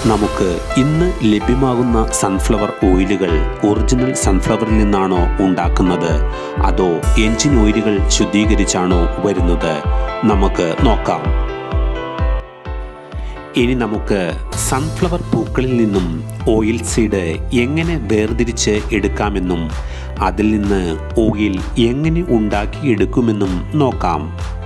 നമുക്ക് ഇന്ന് ലഭ്യമാകുന്ന സൺഫ്ലവർ ഓയിലുകൾ ഒറിജിനൽ സൺഫ്ലവറിൽ നിന്നാണോ ഉണ്ടാക്കുന്നത് അതോ എൻജിൻ ഓയിലുകൾ ശുദ്ധീകരിച്ചാണോ വരുന്നത് നമുക്ക് നോക്കാം ഇനി നമുക്ക് സൺഫ്ലവർ പൂക്കളിൽ നിന്നും ഓയിൽ സീഡ് എങ്ങനെ വേർതിരിച്ച് എടുക്കാമെന്നും അതിൽ നിന്ന് ഓയിൽ എങ്ങനെ ഉണ്ടാക്കിയെടുക്കുമെന്നും നോക്കാം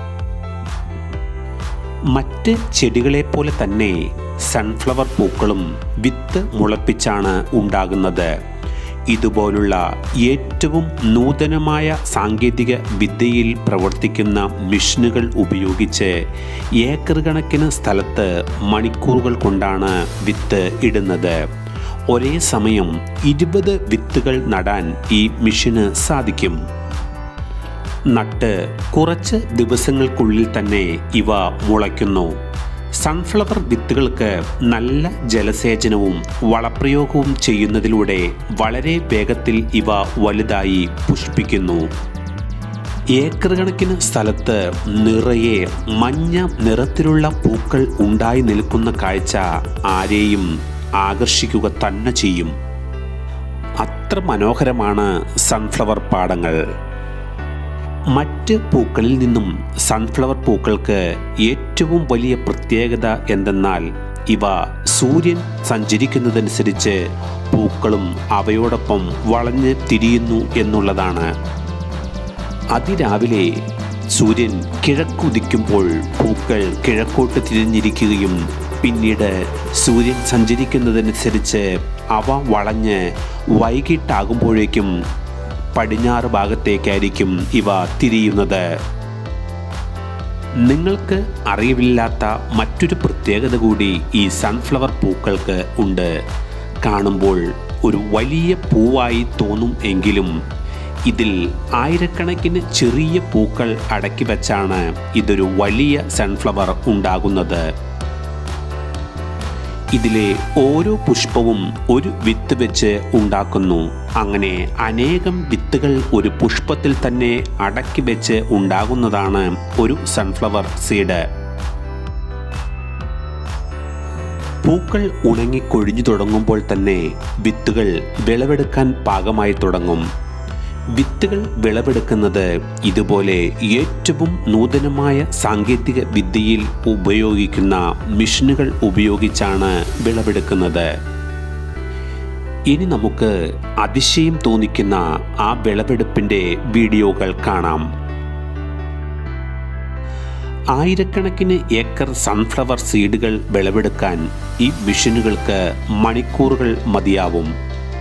മറ്റ് ചെടികളെപ്പോലെ തന്നെ സൺഫ്ലവർ പൂക്കളും വിത്ത് മുളപ്പിച്ചാണ് ഉണ്ടാകുന്നത് ഇതുപോലുള്ള ഏറ്റവും നൂതനമായ സാങ്കേതിക വിദ്യയിൽ പ്രവർത്തിക്കുന്ന മെഷീനുകൾ ഉപയോഗിച്ച് ഏക്കർ കണക്കിന് സ്ഥലത്ത് മണിക്കൂറുകൾ കൊണ്ടാണ് വിത്ത് ഇടുന്നത് ഒരേ സമയം ഇരുപത് വിത്തുകൾ നടാൻ ഈ മെഷീന് സാധിക്കും നട്ട് കുറച്ച് ദിവസങ്ങൾക്കുള്ളിൽ തന്നെ ഇവ മുളയ്ക്കുന്നു സൺഫ്ലവർ വിത്തുകൾക്ക് നല്ല ജലസേചനവും വളപ്രയോഗവും ചെയ്യുന്നതിലൂടെ വളരെ വേഗത്തിൽ ഇവ വലുതായി പുഷ്പിക്കുന്നു ഏക്കർ കണക്കിന് സ്ഥലത്ത് നിറയെ മഞ്ഞ നിറത്തിലുള്ള പൂക്കൾ ഉണ്ടായി നിൽക്കുന്ന കാഴ്ച ആരെയും ആകർഷിക്കുക തന്നെ ചെയ്യും അത്ര മനോഹരമാണ് സൺഫ്ലവർ പാടങ്ങൾ മറ്റ് പൂക്കളിൽ നിന്നും സൺഫ്ലവർ പൂക്കൾക്ക് ഏറ്റവും വലിയ പ്രത്യേകത എന്തെന്നാൽ ഇവ സൂര്യൻ സഞ്ചരിക്കുന്നതനുസരിച്ച് പൂക്കളും അവയോടൊപ്പം വളഞ്ഞ് തിരിയുന്നു എന്നുള്ളതാണ് അതിരാവിലെ സൂര്യൻ കിഴക്കുദിക്കുമ്പോൾ പൂക്കൾ കിഴക്കോട്ട് തിരിഞ്ഞിരിക്കുകയും പിന്നീട് സൂര്യൻ സഞ്ചരിക്കുന്നതനുസരിച്ച് അവ വളഞ്ഞ് വൈകിട്ടാകുമ്പോഴേക്കും പടിഞ്ഞാറ് ഭാഗത്തേക്കായിരിക്കും ഇവ തിരിയുന്നത് നിങ്ങൾക്ക് അറിവില്ലാത്ത മറ്റൊരു പ്രത്യേകത കൂടി ഈ സൺഫ്ലവർ പൂക്കൾക്ക് ഉണ്ട് കാണുമ്പോൾ ഒരു വലിയ പൂവായി തോന്നും എങ്കിലും ഇതിൽ ആയിരക്കണക്കിന് ചെറിയ പൂക്കൾ അടക്കി വെച്ചാണ് ഇതൊരു വലിയ സൺഫ്ലവർ ഉണ്ടാകുന്നത് ഇതിലെ ഓരോ പുഷ്പവും ഒരു വിത്ത് വെച്ച് ഉണ്ടാക്കുന്നു അങ്ങനെ അനേകം വിത്തുകൾ ഒരു പുഷ്പത്തിൽ തന്നെ അടക്കി വെച്ച് ഉണ്ടാകുന്നതാണ് ഒരു സൺഫ്ലവർ സീഡ് പൂക്കൾ ഉണങ്ങി കൊഴിഞ്ഞു തുടങ്ങുമ്പോൾ തന്നെ വിത്തുകൾ വിളവെടുക്കാൻ പാകമായി തുടങ്ങും വിത്തുകൾ വിളവെടുക്കുന്നത് ഇതുപോലെ ഏറ്റവും നൂതനമായ സാങ്കേതിക വിദ്യയിൽ ഉപയോഗിക്കുന്ന മെഷീനുകൾ ഉപയോഗിച്ചാണ് വിളവെടുക്കുന്നത് ഇനി നമുക്ക് അതിശയം തോന്നിക്കുന്ന ആ വിളവെടുപ്പിൻ്റെ വീഡിയോകൾ കാണാം ആയിരക്കണക്കിന് ഏക്കർ സൺഫ്ലവർ സീഡുകൾ വിളവെടുക്കാൻ ഈ മെഷീനുകൾക്ക് മണിക്കൂറുകൾ മതിയാവും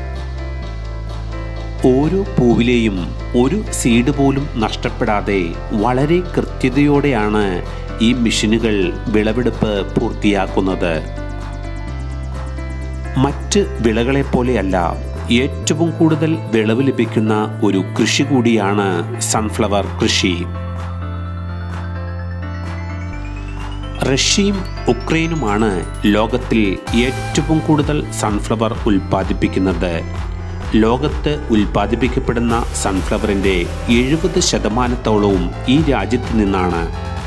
ഓരോ പൂവിലെയും ഒരു സീഡ് പോലും നഷ്ടപ്പെടാതെ വളരെ കൃത്യതയോടെയാണ് ഈ മെഷീനുകൾ വിളവെടുപ്പ് പൂർത്തിയാക്കുന്നത് മറ്റ് വിളകളെപ്പോലെയല്ല ഏറ്റവും കൂടുതൽ വിളവ് ലഭിക്കുന്ന ഒരു കൃഷി കൂടിയാണ് സൺഫ്ലവർ കൃഷി റഷ്യയും ഉക്രൈനുമാണ് ലോകത്തിൽ ഏറ്റവും കൂടുതൽ സൺഫ്ലവർ ഉൽപ്പാദിപ്പിക്കുന്നത് ലോകത്ത് ഉൽപ്പാദിപ്പിക്കപ്പെടുന്ന സൺഫ്ലവറിൻ്റെ എഴുപത് ശതമാനത്തോളവും ഈ രാജ്യത്ത് നിന്നാണ്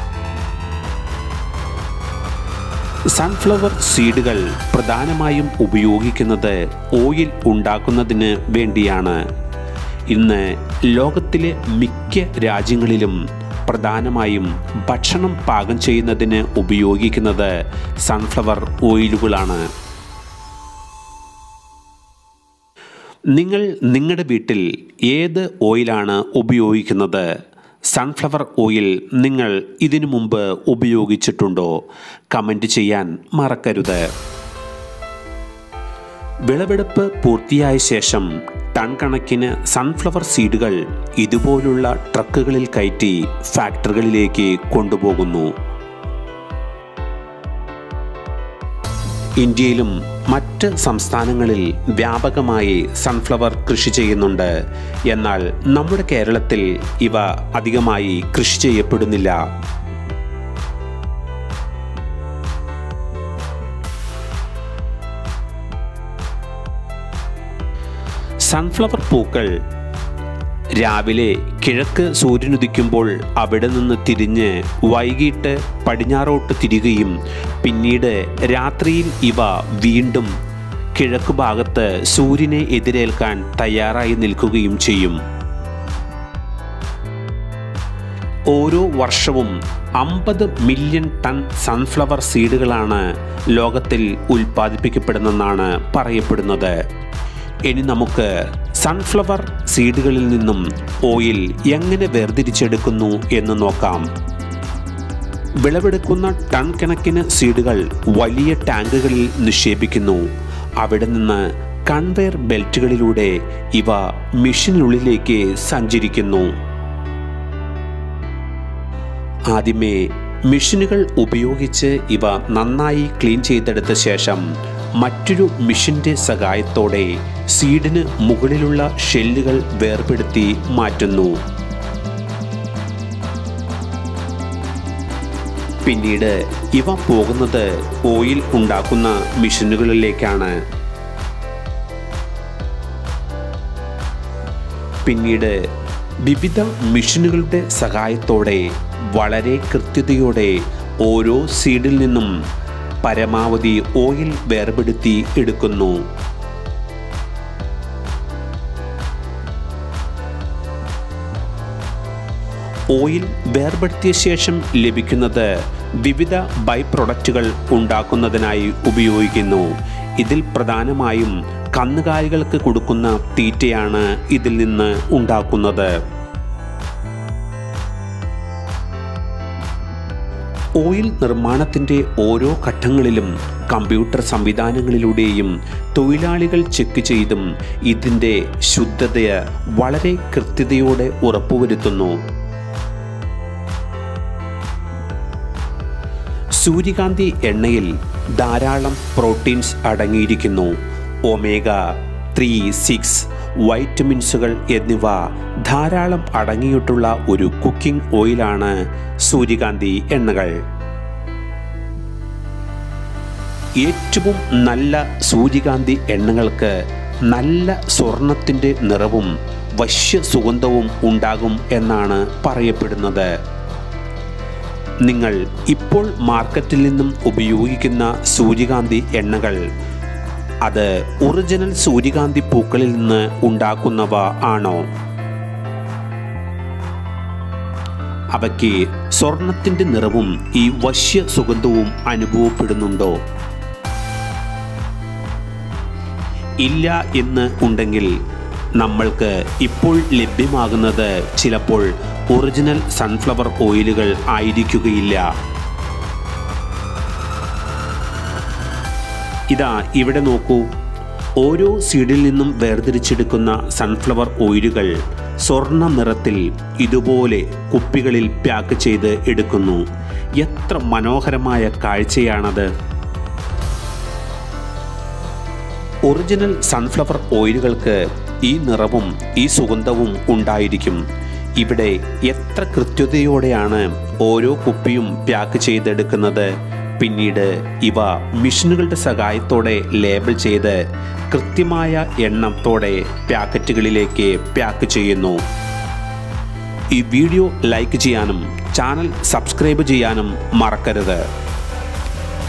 സൺഫ്ലവർ സീഡുകൾ പ്രധാനമായും ഉപയോഗിക്കുന്നത് ഓയിൽ ഉണ്ടാക്കുന്നതിന് വേണ്ടിയാണ് ഇന്ന് ലോകത്തിലെ മിക്ക രാജ്യങ്ങളിലും പ്രധാനമായും ഭക്ഷണം പാകം ചെയ്യുന്നതിന് ഉപയോഗിക്കുന്നത് സൺഫ്ലവർ ഓയിലുകളാണ് നിങ്ങൾ നിങ്ങളുടെ വീട്ടിൽ ഏത് ഓയിലാണ് ഉപയോഗിക്കുന്നത് സൺഫ്ലവർ ഓയിൽ നിങ്ങൾ ഇതിനു മുമ്പ് ഉപയോഗിച്ചിട്ടുണ്ടോ കമൻ്റ് ചെയ്യാൻ മറക്കരുത് വിളവെടുപ്പ് പൂർത്തിയായ ശേഷം ടൺ കണക്കിന് സൺഫ്ലവർ സീഡുകൾ ഇതുപോലുള്ള ട്രക്കുകളിൽ കയറ്റി ഫാക്ടറികളിലേക്ക് കൊണ്ടുപോകുന്നു ഇന്ത്യയിലും മറ്റ് സംസ്ഥാനങ്ങളിൽ വ്യാപകമായി സൺഫ്ലവർ കൃഷി ചെയ്യുന്നുണ്ട് എന്നാൽ നമ്മുടെ കേരളത്തിൽ ഇവ അധികമായി കൃഷി ചെയ്യപ്പെടുന്നില്ല സൺഫ്ലവർ പൂക്കൾ രാവിലെ കിഴക്ക് സൂര്യനുദിക്കുമ്പോൾ അവിടെ നിന്ന് തിരിഞ്ഞ് വൈകിട്ട് പടിഞ്ഞാറോട്ട് തിരികയും പിന്നീട് രാത്രിയിൽ ഇവ വീണ്ടും കിഴക്കു ഭാഗത്ത് സൂര്യനെ എതിരേൽക്കാൻ തയ്യാറായി നിൽക്കുകയും ചെയ്യും ഓരോ വർഷവും അമ്പത് മില്യൺ ടൺ സൺഫ്ലവർ സീഡുകളാണ് ലോകത്തിൽ ഉൽപ്പാദിപ്പിക്കപ്പെടുന്നെന്നാണ് പറയപ്പെടുന്നത് ഇനി നമുക്ക് സൺഫ്ലവർ സീഡുകളിൽ നിന്നും ഓയിൽ എങ്ങനെ വേർതിരിച്ചെടുക്കുന്നു എന്ന് നോക്കാം വിളവെടുക്കുന്ന ടൺ കണക്കിന് സീഡുകൾ വലിയ ടാങ്കുകളിൽ നിക്ഷേപിക്കുന്നു അവിടെ നിന്ന് കൺവെയർ ബെൽറ്റുകളിലൂടെ ഇവ മെഷീനുള്ളിലേക്ക് സഞ്ചരിക്കുന്നു ആദ്യമേ മെഷീനുകൾ ഉപയോഗിച്ച് ഇവ നന്നായി ക്ലീൻ ചെയ്തെടുത്ത ശേഷം മറ്റൊരു മെഷീൻ്റെ സഹായത്തോടെ സീഡിന് മുകളിലുള്ള ഷെല്ലുകൾ വേർപെടുത്തി മാറ്റുന്നു പിന്നീട് ഇവ പോകുന്നത് ഓയിൽ ഉണ്ടാക്കുന്ന മെഷീനുകളിലേക്കാണ് പിന്നീട് വിവിധ മെഷീനുകളുടെ സഹായത്തോടെ വളരെ കൃത്യതയോടെ ഓരോ സീഡിൽ നിന്നും പരമാവധി ഓയിൽ വേർപെടുത്തി എടുക്കുന്നു ഓയിൽ വേർപെടുത്തിയ ശേഷം ലഭിക്കുന്നത് വിവിധ ബൈ പ്രൊഡക്റ്റുകൾ ഉണ്ടാക്കുന്നതിനായി ഉപയോഗിക്കുന്നു ഇതിൽ പ്രധാനമായും കന്നുകാലികൾക്ക് കൊടുക്കുന്ന തീറ്റയാണ് ഇതിൽ നിന്ന് ഉണ്ടാക്കുന്നത് ഓയിൽ നിർമ്മാണത്തിൻ്റെ ഓരോ ഘട്ടങ്ങളിലും കമ്പ്യൂട്ടർ സംവിധാനങ്ങളിലൂടെയും തൊഴിലാളികൾ ചെക്ക് ചെയ്തും ഇതിൻ്റെ ശുദ്ധതയെ വളരെ കൃത്യതയോടെ ഉറപ്പുവരുത്തുന്നു സൂര്യകാന്തി എണ്ണയിൽ ധാരാളം പ്രോട്ടീൻസ് അടങ്ങിയിരിക്കുന്നു ഒമേഗ ത്രീ സിക്സ് വൈറ്റമിൻസുകൾ എന്നിവ ധാരാളം അടങ്ങിയിട്ടുള്ള ഒരു കുക്കിംഗ് ഓയിലാണ് സൂര്യകാന്തി എണ്ണകൾ ഏറ്റവും നല്ല സൂര്യകാന്തി എണ്ണകൾക്ക് നല്ല സ്വർണത്തിൻ്റെ നിറവും വശ്യ സുഗന്ധവും ഉണ്ടാകും എന്നാണ് പറയപ്പെടുന്നത് നിങ്ങൾ ഇപ്പോൾ മാർക്കറ്റിൽ നിന്നും ഉപയോഗിക്കുന്ന സൂര്യകാന്തി എണ്ണകൾ അത് ഒറിജിനൽ സൂര്യകാന്തി പൂക്കളിൽ നിന്ന് ഉണ്ടാക്കുന്നവ ആണോ അവയ്ക്ക് സ്വർണത്തിൻ്റെ നിറവും ഈ വശ്യ സുഗന്ധവും അനുഭവപ്പെടുന്നുണ്ടോ ഇല്ല എന്ന് ഉണ്ടെങ്കിൽ നമ്മൾക്ക് ഇപ്പോൾ ലഭ്യമാകുന്നത് ചിലപ്പോൾ ഒറിജിനൽ സൺഫ്ലവർ ഓയിലുകൾ ആയിരിക്കുകയില്ല ഇതാ ഇവിടെ നോക്കൂ ഓരോ സീഡിൽ നിന്നും വേർതിരിച്ചെടുക്കുന്ന സൺഫ്ലവർ ഓയിലുകൾ സ്വർണ്ണ നിറത്തിൽ ഇതുപോലെ കുപ്പികളിൽ പാക്ക് ചെയ്ത് എടുക്കുന്നു എത്ര മനോഹരമായ കാഴ്ചയാണത് ഒറിജിനൽ സൺഫ്ലവർ ഓയിലുകൾക്ക് ഈ നിറവും ഈ സുഗന്ധവും ഉണ്ടായിരിക്കും ഇവിടെ എത്ര കൃത്യതയോടെയാണ് ഓരോ കുപ്പിയും പാക്ക് ചെയ്തെടുക്കുന്നത് പിന്നീട് ഇവ മെഷീനുകളുടെ സഹായത്തോടെ ലേബൽ ചെയ്ത് കൃത്യമായ എണ്ണത്തോടെ പാക്കറ്റുകളിലേക്ക് പാക്ക് ചെയ്യുന്നു ഈ വീഡിയോ ലൈക്ക് ചെയ്യാനും ചാനൽ സബ്സ്ക്രൈബ് ചെയ്യാനും മറക്കരുത്